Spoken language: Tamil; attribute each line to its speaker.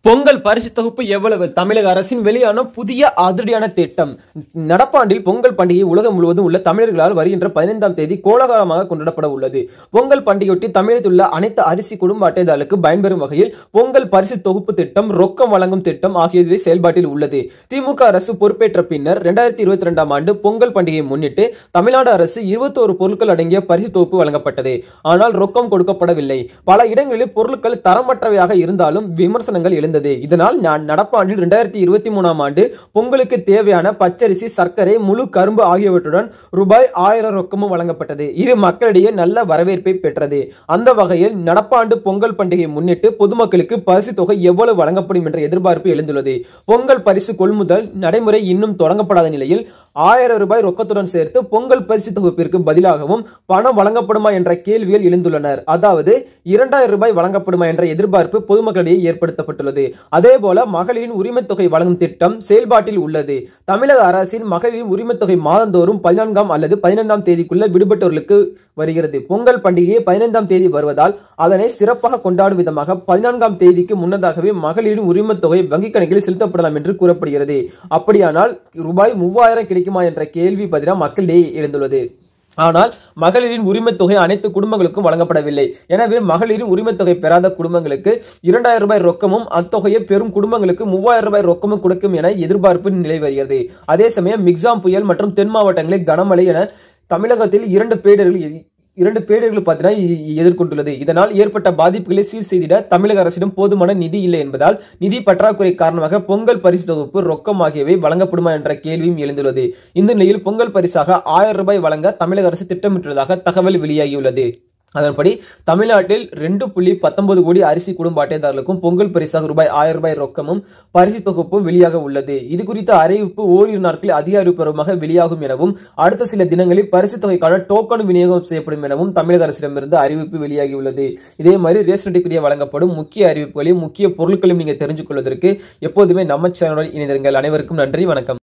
Speaker 1: பொங்கல் பரிசு தொகுப்பு எவ்வளவு தமிழக அரசின் வெளியான புதிய அதிரடியான திட்டம் நடப்பாண்டில் பொங்கல் பண்டிகை உலகம் முழுவதும் உள்ள தமிழர்களால் வருகின்ற பதினைந்தாம் தேதி கோலாகலமாக கொண்டாடப்பட உள்ளது பொங்கல் பண்டிகையொட்டி தமிழகத்தில் உள்ள அனைத்து அரிசி குடும்ப அட்டைதாரர்களுக்கு பயன்பெறும் வகையில் பொங்கல் பரிசு தொகுப்பு திட்டம் ரொக்கம் வழங்கும் திட்டம் ஆகியவை செயல்பாட்டில் உள்ளது திமுக அரசு பொறுப்பேற்ற பின்னர் இரண்டாயிரத்தி இருபத்தி ரெண்டாம் ஆண்டு பொங்கல் பண்டிகையை முன்னிட்டு தமிழ்நாடு அரசு இருபத்தோரு பொருட்கள் அடங்கிய பரிசு தொகுப்பு வழங்கப்பட்டது ஆனால் ரொக்கம் கொடுக்கப்படவில்லை பல இடங்களில் பொருட்கள் தரமற்றவையாக இருந்தாலும் விமர்சனங்கள் எழுந்தது இதனால் நான் நடப்பாண்டில் இரண்டாயிரத்தி இருபத்தி மூணாம் ஆண்டு பொங்கலுக்கு தேவையான பச்சரிசி சர்க்கரை முழு கரும்பு ஆகியவற்றுடன் ரூபாய் ஆயிரம் ரொக்கமும் வழங்கப்பட்டது இது மக்களிடையே நல்ல வரவேற்பை பெற்றது அந்த வகையில் நடப்பாண்டு பொங்கல் பண்டிகையை முன்னிட்டு பொதுமக்களுக்கு பரிசு தொகை எவ்வளவு வழங்கப்படும் என்ற எதிர்பார்ப்பு எழுந்துள்ளது பொங்கல் பரிசு கொள்முதல் நடைமுறை இன்னும் தொடங்கப்படாத நிலையில் ஆயிரம் ரூபாய் ரொக்கத்துடன் சேர்த்து பொங்கல் பரிசு தொகுப்பிற்கு பதிலாகவும் பணம் வழங்கப்படுமா என்ற கேள்விகள் எழுந்துள்ளனர் அதாவது இரண்டாயிரம் ரூபாய் வழங்கப்படுமா என்ற எதிர்பார்ப்பு பொதுமக்களிடையே ஏற்படுத்தப்பட்டுள்ளது அதே போல மகளிரின் உரிமைத் தொகை வழங்கும் திட்டம் செயல்பாட்டில் உள்ளது தமிழக அரசின் மகளிரின் உரிமைத் தொகை மாதந்தோறும் பதினான்காம் அல்லது பதினைந்தாம் தேதிக்குள்ள விடுபட்டவர்களுக்கு வருகிறது பொங்கல் பண்டிகையே பதினைந்தாம் தேதி வருவதால் அதனை சிறப்பாக கொண்டாடும் விதமாக பதினான்காம் தேதிக்கு முன்னதாகவே மகளிரின் உரிமைத் தொகை வங்கிக் கணக்கில் செலுத்தப்படலாம் என்று கூறப்படுகிறது அப்படியானால் ரூபாய் மூவாயிரம் கிடைக்குமா என்ற கேள்வி பதிலாக மக்களிடையே எழுந்துள்ளது ஆனால் மகளிரின் உரிமைத் தொகை அனைத்து குடும்பங்களுக்கும் வழங்கப்படவில்லை எனவே மகளிரின் உரிமைத் தொகை பெறாத குடும்பங்களுக்கு இரண்டாயிரம் ரூபாய் ரொக்கமும் அத்தொகையை பெறும் குடும்பங்களுக்கு மூவாயிரம் ரூபாய் ரொக்கமும் கொடுக்கும் என எதிர்பார்ப்பு நிலை வருகிறது அதே சமயம் மிக்ஸாம் புயல் மற்றும் தென் மாவட்டங்களில் கனமழை என தமிழகத்தில் இரண்டு பேரிடர்கள் இரண்டு பேரிடர்கள் பார்த்தீங்கன்னா எதிர்கொண்டுள்ளது இதனால் ஏற்பட்ட பாதிப்புகளை சீர் செய்திட தமிழக அரசிடம் போதுமான நிதி இல்லை என்பதால் நிதி பற்றாக்குறை காரணமாக பொங்கல் பரிசு தொகுப்பு ரொக்கம் ஆகியவை வழங்கப்படுமா என்ற கேள்வியும் எழுந்துள்ளது இந்த நிலையில் பொங்கல் பரிசாக ஆயிரம் ரூபாய் வழங்க தமிழக அரசு திட்டமிட்டுள்ளதாக தகவல் வெளியாகியுள்ளது அதன்படி தமிழ்நாட்டில் ரெண்டு புள்ளி பத்தொன்பது கோடி அரிசி குடும்ப அட்டைதாரர்களுக்கும் பொங்கல் பரிசாக ரூபாய் ஆயிரம் ரூபாய் ரொக்கமும் பரிசு தொகுப்பும் வெளியாக உள்ளது இது குறித்த அறிவிப்பு ஓரிரு நாட்களில் அதிகாரப்பூர்வமாக வெளியாகும் எனவும் அடுத்த சில தினங்களில் பரிசு தொகைக்கான டோக்கன் விநியோகம் செய்யப்படும் எனவும் தமிழக அரசிடமிருந்து அறிவிப்பு வெளியாகியுள்ளது இதே மாதிரி ரேஷன் அட்டைக்குரிய வழங்கப்படும் முக்கிய அறிவிப்புகளையும் முக்கிய பொருட்களையும் நீங்க தெரிஞ்சு கொள்வதற்கு எப்போதுமே நம்ம சேனலுடன் இணைந்திருங்கள் அனைவருக்கும் நன்றி வணக்கம்